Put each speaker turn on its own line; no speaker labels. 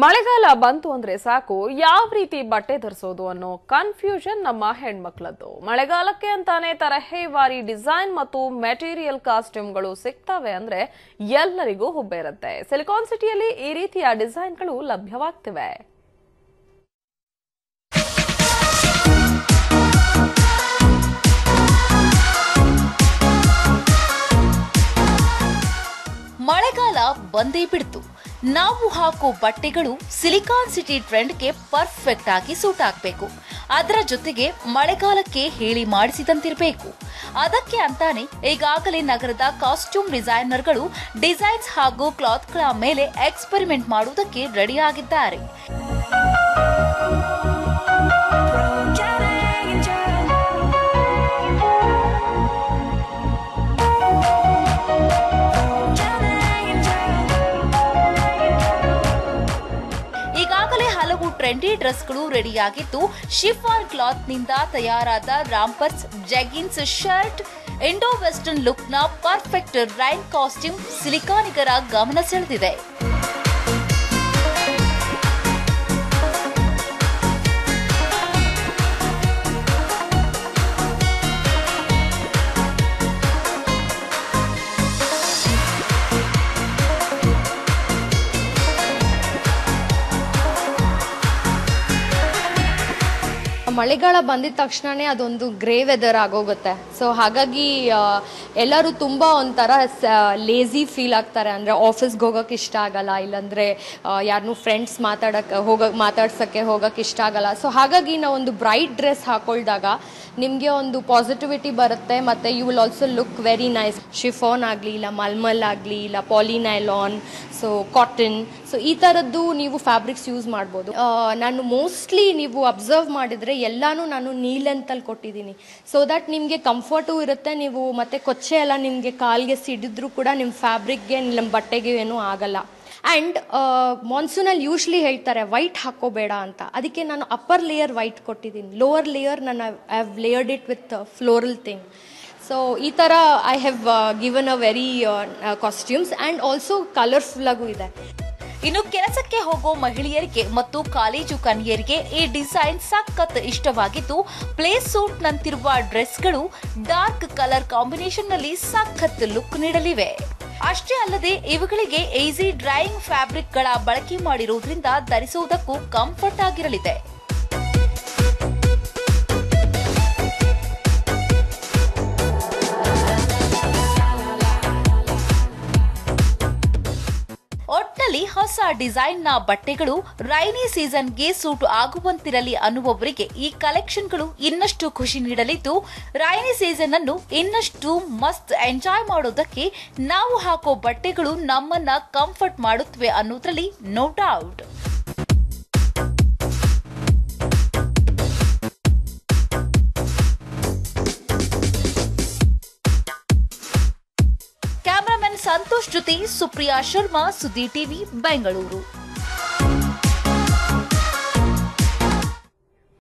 ಮಳೆಗಾಲ ಬಂತು ಅಂದ್ರೆ ಸಾಕು ಯಾವ ರೀತಿ ಬಟ್ಟೆ ಧರಿಸೋದು ಅನ್ನೋ ಕನ್ಫ್ಯೂಷನ್ ನಮ್ಮ ಹೆಣ್ಮಕ್ಳದ್ದು ಮಳೆಗಾಲಕ್ಕೆ ಅಂತಾನೆ ತರಹೇವಾರಿ ಡಿಸೈನ್ ಮತ್ತು ಮೆಟೀರಿಯಲ್ ಕಾಸ್ಟ್ಯೂಮ್ಗಳು ಸಿಗ್ತವೆ ಅಂದ್ರೆ ಎಲ್ಲರಿಗೂ ಹುಬ್ಬೇರುತ್ತೆ ಸಿಲಿಕಾನ್ ಸಿಟಿಯಲ್ಲಿ ಈ ರೀತಿಯ ಡಿಸೈನ್ಗಳು ಲಭ್ಯವಾಗ್ತಿವೆ
ಮಳೆಗಾಲ ಬಂದೇ ಬಿಡ್ತು ನಾವು ಹಾಕೋ ಬಟ್ಟೆಗಳು ಸಿಲಿಕಾನ್ ಸಿಟಿ ಟ್ರೆಂಡ್ಗೆ ಪರ್ಫೆಕ್ಟ್ ಆಗಿ ಸೂಟ್ ಆಗ್ಬೇಕು ಅದರ ಜೊತೆಗೆ ಮಳೆಗಾಲಕ್ಕೆ ಹೇಳಿ ಮಾಡಿಸಿದಂತಿರಬೇಕು ಅದಕ್ಕೆ ಅಂತಾನೆ ಈಗಾಗಲೇ ನಗರದ ಕಾಸ್ಟ್ಯೂಮ್ ಡಿಸೈನರ್ಗಳು ಡಿಸೈನ್ಸ್ ಹಾಗೂ ಕ್ಲಾತ್ಗಳ ಮೇಲೆ ಎಕ್ಸ್ಪೆರಿಮೆಂಟ್ ಮಾಡುವುದಕ್ಕೆ ರೆಡಿಯಾಗಿದ್ದಾರೆ ಈಗಾಗಲೇ ಹಲವು ಟ್ರೆಂಡಿ ಡ್ರೆಸ್ಗಳು ರೆಡಿಯಾಗಿದ್ದು ಶಿಫಾನ್ ಕ್ಲಾತ್ನಿಂದ ತಯಾರಾದ rompers jeggings shirt Indo western ಲುಕ್ನ ಪರ್ಫೆಕ್ಟ್ ರೈನ್ ಕಾಸ್ಟ್ಯೂಮ್ ಸಿಲಿಕಾನಿಗರ ಗಮನ ಸೆಳೆದಿದೆ
ಮಳೆಗಾಲ ಬಂದಿದ ತಕ್ಷಣನೇ ಅದೊಂದು ಗ್ರೇ ವೆದರ್ ಆಗೋಗುತ್ತೆ ಸೊ ಹಾಗಾಗಿ ಆ, ಎಲ್ಲರೂ ತುಂಬ ಒಂಥರ ಲೇಸಿ ಫೀಲ್ ಆಗ್ತಾರೆ ಅಂದರೆ ಆಫೀಸ್ಗೆ ಹೋಗೋಕೆ ಇಷ್ಟ ಆಗಲ್ಲ ಇಲ್ಲಾಂದರೆ ಯಾರನ್ನೂ ಫ್ರೆಂಡ್ಸ್ ಮಾತಾಡೋಕ್ಕೆ ಹೋಗಕ್ಕೆ ಮಾತಾಡ್ಸೋಕ್ಕೆ ಹೋಗೋಕೆ ಇಷ್ಟ ಆಗಲ್ಲ ಸೊ ಹಾಗಾಗಿ ನಾವು ಒಂದು ಬ್ರೈಟ್ ಡ್ರೆಸ್ ಹಾಕೊಳ್ದಾಗ ನಿಮಗೆ ಒಂದು ಪಾಸಿಟಿವಿಟಿ ಬರುತ್ತೆ ಮತ್ತು you will also look very nice chiffon ಆಗಲಿ ಇಲ್ಲ ಮಲ್ಮಲ್ ಆಗಲಿ ಇಲ್ಲ ಪಾಲಿನೈಲಾನ್ ಸೊ ಕಾಟನ್ ಸೊ ಈ ಥರದ್ದು ನೀವು ಫ್ಯಾಬ್ರಿಕ್ಸ್ ಯೂಸ್ ಮಾಡ್ಬೋದು ಆ, ನಾನು ಮೋಸ್ಟ್ಲಿ ನೀವು ಅಬ್ಸರ್ವ್ ಮಾಡಿದರೆ ಎಲ್ಲಾನು ನಾನು ನೀ ಲೆಂತಲ್ಲಿ ಕೊಟ್ಟಿದ್ದೀನಿ ಸೊ ದಟ್ ನಿಮಗೆ ಕಂಫರ್ಟು ಇರುತ್ತೆ ನೀವು ಮತ್ತೆ ಕೊಚ್ಚೆ ಎಲ್ಲ ನಿಮಗೆ ಕಾಲ್ಗೆ ಸಿಡಿದ್ರು ಕೂಡ ನಿಮ್ಮ ಫ್ಯಾಬ್ರಿಕ್ಗೆ ನಿಮ್ಮ ಬಟ್ಟೆಗೆ ಏನೂ ಆಗಲ್ಲ ಆ್ಯಂಡ್ ಮಾನ್ಸೂನಲ್ಲಿ ಯೂಶ್ಲಿ ಹೇಳ್ತಾರೆ ವೈಟ್ ಹಾಕೋಬೇಡ ಅಂತ ಅದಕ್ಕೆ ನಾನು ಅಪ್ಪರ್ ಲೇಯರ್ ವೈಟ್ ಕೊಟ್ಟಿದ್ದೀನಿ ಲೋವರ್ ಲೇಯರ್ ನಾನು I have layered it with floral thing so ಈ ಥರ I have given a very costumes and also ಕಲರ್ಫುಲ್ಲಾಗೂ ಇದೆ
ಇನ್ನು ಕೆಲಸಕ್ಕೆ ಹೋಗೋ ಮಹಿಳೆಯರಿಗೆ ಮತ್ತು ಕಾಲೇಜು ಕನ್ಯರಿಗೆ ಈ ಡಿಸೈನ್ ಸಖತ್ ಇಷ್ಟವಾಗಿದ್ದು ಪ್ಲೇ ಸೂಟ್ ನಂತಿರುವ ಡ್ರೆಸ್ಗಳು ಡಾರ್ಕ್ ಕಲರ್ ಕಾಂಬಿನೇಷನ್ ನಲ್ಲಿ ಸಖತ್ ಲುಕ್ ನೀಡಲಿವೆ ಅಷ್ಟೇ ಅಲ್ಲದೆ ಇವುಗಳಿಗೆ ಈಸಿ ಡ್ರೈಯಿಂಗ್ ಫ್ಯಾಬ್ರಿಕ್ಗಳ ಬಳಕೆ ಮಾಡಿರುವುದರಿಂದ ಧರಿಸುವುದಕ್ಕೂ ಕಂಫರ್ಟ್ ಆಗಿರಲಿದೆ ಒಟ್ಟಲ್ಲಿ ಹೊಸ ಡಿಸೈನ್ನ ಬಟ್ಟೆಗಳು ರೈನಿ ಸೀಸನ್ಗೆ ಸೂಟ್ ಆಗುವಂತಿರಲಿ ಅನ್ನುವವರಿಗೆ ಈ ಕಲೆಕ್ಷನ್ಗಳು ಇನ್ನಷ್ಟು ಖುಷಿ ನೀಡಲಿದ್ದು ರೈನಿ ಸೀಸನ್ ಅನ್ನು ಇನ್ನಷ್ಟು ಮಸ್ತ್ ಎಂಜಾಯ್ ಮಾಡೋದಕ್ಕೆ ನಾವು ಹಾಕೋ ಬಟ್ಟೆಗಳು ನಮ್ಮನ್ನ ಕಂಫರ್ಟ್ ಮಾಡುತ್ತವೆ ಅನ್ನೋದ್ರಲ್ಲಿ ನೋ ಡೌಟ್ ಕ್ಯಾಮರಾಮನ್ ಸಂತೋಷ್ ಜೊತೆ ಸುಪ್ರಿಯಾ ಶರ್ಮಾ ಸುದ್ದಿ ಟಿವಿ ಬೆಂಗಳೂರು